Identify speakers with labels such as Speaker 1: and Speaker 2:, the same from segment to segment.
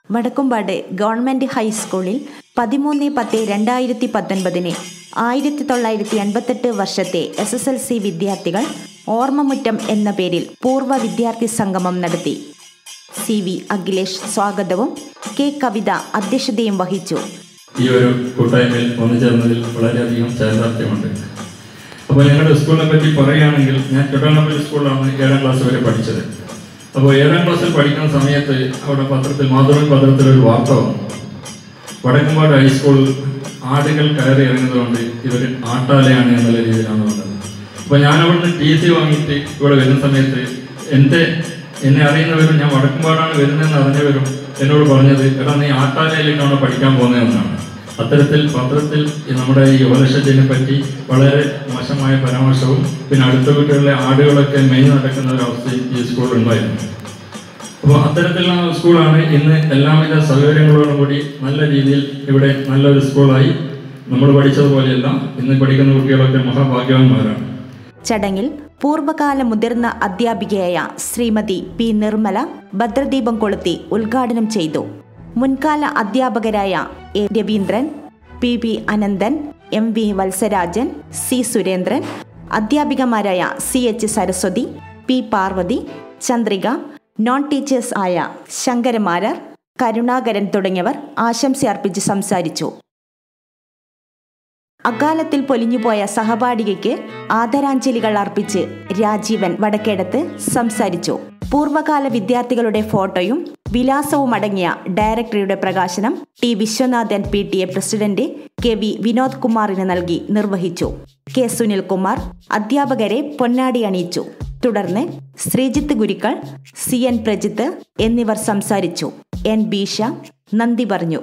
Speaker 1: Vadakkumpad government ഹൈസ്കൂളിൽ പതിമൂന്ന് പത്ത് രണ്ടായിരത്തി പത്തൊൻപതിന് ആയിരത്തി തൊള്ളായിരത്തി എൺപത്തെട്ട് വർഷത്തെ എസ് എസ് എൽ സി വിദ്യാർത്ഥികൾ ഓർമ്മമുറ്റം എന്ന പേരിൽ പൂർവ്വ വിദ്യാർത്ഥി സംഗമം നടത്തി സി വി അഖിലേഷ് സ്വാഗതവും കെ കവിത അധ്യക്ഷതയും വഹിച്ചു
Speaker 2: ഈ ഒരു കൂട്ടായ്മയിൽ വന്നു ചേർന്നതിൽ വളരെയധികം ചാരിതാർത്ഥ്യമുണ്ട് അപ്പോൾ ഞങ്ങളുടെ സ്കൂളിനെ പറ്റി പറയുകയാണെങ്കിൽ ഞാൻ ചുടങ്ങപ്പള്ളി സ്കൂളിലാണ് ഏഴാം ക്ലാസ് വരെ പഠിച്ചത് അപ്പോൾ ഏഴാം ക്ലാസ്സിൽ പഠിക്കുന്ന സമയത്ത് അവിടെ പത്രത്തിൽ മാതൃഭൂമി പത്രത്തിൽ ഒരു വാർത്ത വന്നു വടക്കുംപാട് ഹൈസ്കൂൾ ആടുകൾ കയറി ഇറങ്ങുന്നതുകൊണ്ട് ഇവർ ആട്ടാലയാണ് എന്നുള്ള രീതിയിലാണ് വന്നത് അപ്പോൾ ഞാൻ അവിടുന്ന് ടി സി വാങ്ങിയിട്ട് ഇവിടെ വരുന്ന സമയത്ത് എൻ്റെ എന്നെ അറിയുന്നവരും ഞാൻ വടക്കുംപാടാണ് വരുന്നതെന്ന് അറിഞ്ഞവരും എന്നോട് പറഞ്ഞത് എടാ നീ ആട്ടാലയിലേക്കാണോ പഠിക്കാൻ പോകുന്നതെന്നാണ് അത്തരത്തിൽ പത്രത്തിൽ ഈ നമ്മുടെ ഈ യുവലക്ഷത്തിനെ പറ്റി വളരെ മോശമായ പരാമർശവും പിന്നെ അടുത്ത വീട്ടുകളിലെ ആടുകളൊക്കെ മെയ് നടക്കുന്ന ഒരു അവസ്ഥയും ഈ സ്കൂളിൽ ഉണ്ടായിരുന്നു അപ്പോൾ അത്തരത്തിലുള്ള സ്കൂളാണ് ഇന്ന് എല്ലാവിധ സൗകര്യങ്ങളോടും കൂടി നല്ല രീതിയിൽ ഇവിടെ നല്ലൊരു സ്കൂളായി നമ്മൾ പഠിച്ചതുപോലെയല്ല ഇന്ന് പഠിക്കുന്ന കുട്ടികളൊക്കെ മഹാഭാഗ്യവാന്മാരാണ്
Speaker 1: ചടങ്ങിൽ പൂർവ്വകാല മുതിർന്ന അധ്യാപികയായ ശ്രീമതി പി നിർമ്മല ഭദ്രദീപം കൊളുത്തി ഉദ്ഘാടനം ചെയ്തു മുൻകാല അധ്യാപകരായ A Raveendran P P Ananthan M V Valsarajan C Surendran അധ്യാപികമാരായ C H Saraswathi P Parvathi Chandrika non teachers ആയ ശങ്കരമാരർ കരുണാകരൻ തുടങ്ങിയവർ ആശംസ അർപ്പിച്ച് സംസാരിച്ചു അകാലത്തിൽ പൊലിഞ്ഞുപോയ സഹപാഠികയ്ക്ക് ആദരാഞ്ജലികൾ അർപ്പിച്ച് രാജീവൻ വടക്കേടത്ത് സംസാരിച്ചു പൂർവ്വകാല വിദ്യാർത്ഥികളുടെ ഫോട്ടോയും വിലാസവും അടങ്ങിയ ഡയറക്ടറിയുടെ പ്രകാശനം T Viswanathan P T A president K V Vinod കുമാറിന് നൽകി നിർവഹിച്ചു കെ സുനിൽകുമാർ അധ്യാപകരെ പൊന്നാടി അണിയിച്ചു തുടർന്ന് ശ്രീജിത്ത് ഗുരുക്കൾ സി എൻ പ്രജിത്ത് എന്നിവർ സംസാരിച്ചു എൻ ബീഷ നന്ദി പറഞ്ഞു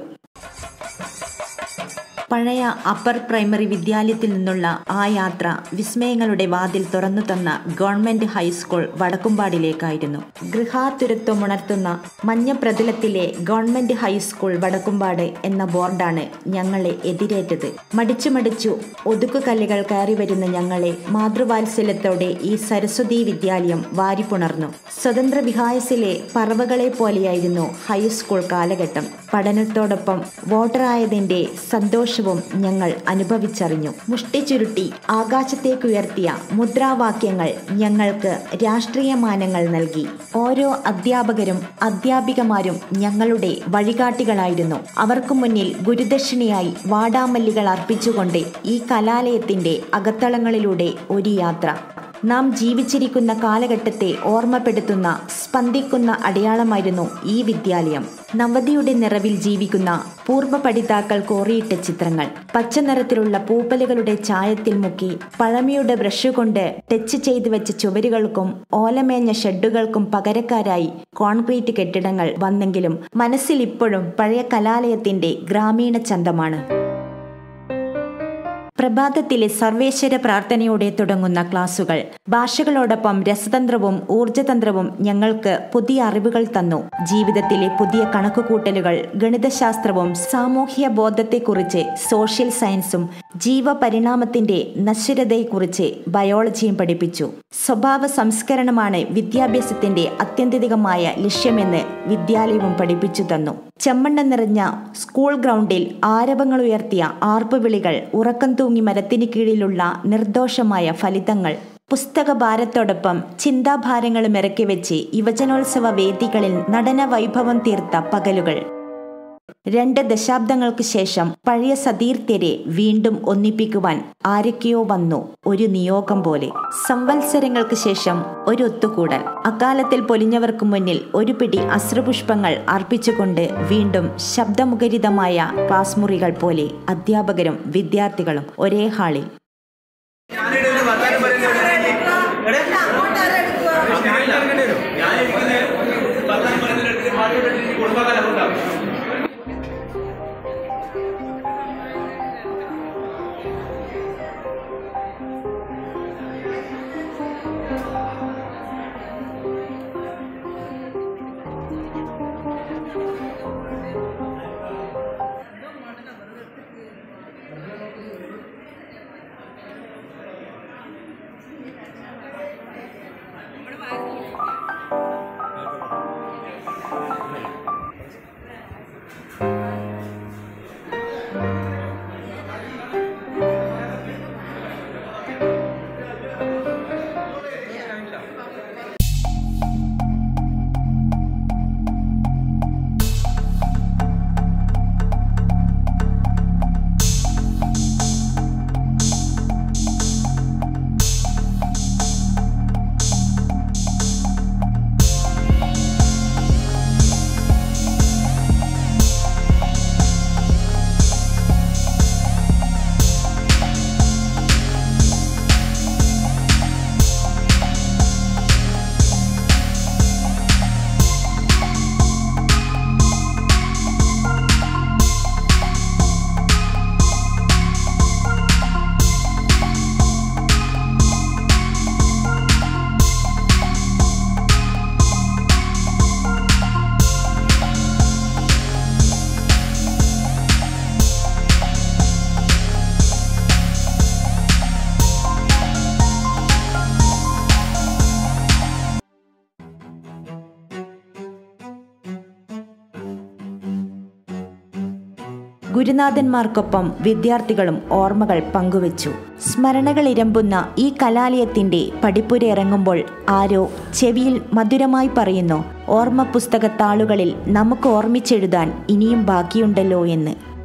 Speaker 1: പഴയ അപ്പർ പ്രൈമറി വിദ്യാലയത്തിൽ നിന്നുള്ള ആ യാത്ര വിസ്മയങ്ങളുടെ വാതിൽ തുറന്നു തന്ന ഗവൺമെന്റ് ഹൈസ്കൂൾ വടക്കുംപാടിലേക്കായിരുന്നു ഗൃഹാതുരത്വമുണർത്തുന്ന മഞ്ഞ പ്രതലത്തിലെ ഗവൺമെന്റ് ഹൈസ്കൂൾ വടക്കുംപാട് എന്ന ബോർഡാണ് ഞങ്ങളെ എതിരേറ്റത് മടിച്ചു മടിച്ചു ഒതുക്കുകല്ലുകൾ കയറി വരുന്ന ഞങ്ങളെ മാതൃവാത്സല്യത്തോടെ ഈ സരസ്വതി വിദ്യാലയം വാരിപ്പുണർന്നു സ്വതന്ത്ര വിഹായസിലെ പറവകളെ പോലെയായിരുന്നു ഹൈസ്കൂൾ കാലഘട്ടം പഠനത്തോടൊപ്പം വോട്ടറായതിന്റെ സന്തോഷവും ഞങ്ങൾ അനുഭവിച്ചറിഞ്ഞു മുഷ്ടി ചുരുട്ടി ആകാശത്തേക്കുയർത്തിയ മുദ്രാവാക്യങ്ങൾ ഞങ്ങൾക്ക് രാഷ്ട്രീയ മാനങ്ങൾ നൽകി ഓരോ അധ്യാപകരും അധ്യാപികമാരും ഞങ്ങളുടെ വഴികാട്ടികളായിരുന്നു അവർക്ക് മുന്നിൽ ഗുരുദക്ഷിണയായി വാടാമല്ലികൾ അർപ്പിച്ചുകൊണ്ട് ഈ കലാലയത്തിന്റെ അകത്തളങ്ങളിലൂടെ ഒരു യാത്ര നാം ജീവിച്ചിരിക്കുന്ന കാലഘട്ടത്തെ ഓർമ്മപ്പെടുത്തുന്ന സ്പന്ദിക്കുന്ന അടയാളമായിരുന്നു ഈ വിദ്യാലയം നവതിയുടെ നിറവിൽ ജീവിക്കുന്ന പൂർവ്വ പഠിതാക്കൾ കോറിയിട്ട ചിത്രങ്ങൾ പച്ച നിറത്തിലുള്ള പൂപ്പലുകളുടെ ചായത്തിൽ മുക്കി പഴമയുടെ ബ്രഷ് കൊണ്ട് ടച്ച് ചെയ്തു വെച്ച ചുവരുകൾക്കും ഓലമേഞ്ഞ ഷെഡുകൾക്കും പകരക്കാരായി കോൺക്രീറ്റ് കെട്ടിടങ്ങൾ വന്നെങ്കിലും മനസ്സിൽ ഇപ്പോഴും പഴയ കലാലയത്തിന്റെ ഗ്രാമീണ ചന്തമാണ് പ്രഭാതത്തിലെ സർവേശ്വര പ്രാർത്ഥനയോടെ തുടങ്ങുന്ന ക്ലാസുകൾ ഭാഷകളോടൊപ്പം രസതന്ത്രവും ഊർജതന്ത്രവും ഞങ്ങൾക്ക് പുതിയ അറിവുകൾ തന്നു ജീവിതത്തിലെ പുതിയ കണക്കുകൂട്ടലുകൾ ഗണിതശാസ്ത്രവും സാമൂഹ്യ ബോധത്തെക്കുറിച്ച് സോഷ്യൽ സയൻസും ജീവപരിണാമത്തിന്റെ നശ്വരതയെക്കുറിച്ച് ബയോളജിയും പഠിപ്പിച്ചു സ്വഭാവ സംസ്കരണമാണ് വിദ്യാഭ്യാസത്തിന്റെ അത്യന്തികമായ ലക്ഷ്യമെന്ന് വിദ്യാലയവും പഠിപ്പിച്ചു തന്നു ചെമ്മണ്ണ നിറഞ്ഞ സ്കൂൾ ഗ്രൗണ്ടിൽ ആരവങ്ങൾ ഉയർത്തിയ ആർപ്പുവിളികൾ ഉറക്കം തൂങ്ങി മരത്തിന് കീഴിലുള്ള നിർദോഷമായ ഫലിതങ്ങൾ പുസ്തക ഭാരത്തോടൊപ്പം ചിന്താഭാരങ്ങളും ഇറക്കി വെച്ച് യുവജനോത്സവ വേദികളിൽ നടന വൈഭവം തീർത്ത പകലുകൾ രണ്ട് ദശാബ്ദങ്ങൾക്ക് ശേഷം പഴയ സതീർത്ഥ്യരെ വീണ്ടും ഒന്നിപ്പിക്കുവാൻ ആരൊക്കെയോ വന്നു ഒരു നിയോഗം പോലെ സംവത്സരങ്ങൾക്ക് ശേഷം ഒരു ഒത്തുകൂടൽ അക്കാലത്തിൽ പൊലിഞ്ഞവർക്ക് മുന്നിൽ ഒരു പിടി അശ്രുപുഷ്പങ്ങൾ അർപ്പിച്ചുകൊണ്ട് വീണ്ടും ശബ്ദമുഖരിതമായ ക്ലാസ് മുറികൾ പോലെ അധ്യാപകരും വിദ്യാർത്ഥികളും ഒരേ ഹാളിൽ ഗുരുനാഥന്മാർക്കൊപ്പം വിദ്യാർത്ഥികളും ഓർമ്മകൾ പങ്കുവച്ചു സ്മരണകൾ ഇരമ്പുന്ന ഈ കലാലയത്തിന്റെ പടിപ്പുര ഇറങ്ങുമ്പോൾ ആരോ ചെവിയിൽ മധുരമായി പറയുന്നു ഓർമ്മ പുസ്തകത്താളുകളിൽ നമുക്ക് ഓർമ്മിച്ചെഴുതാൻ ഇനിയും ബാക്കിയുണ്ടല്ലോ എന്ന്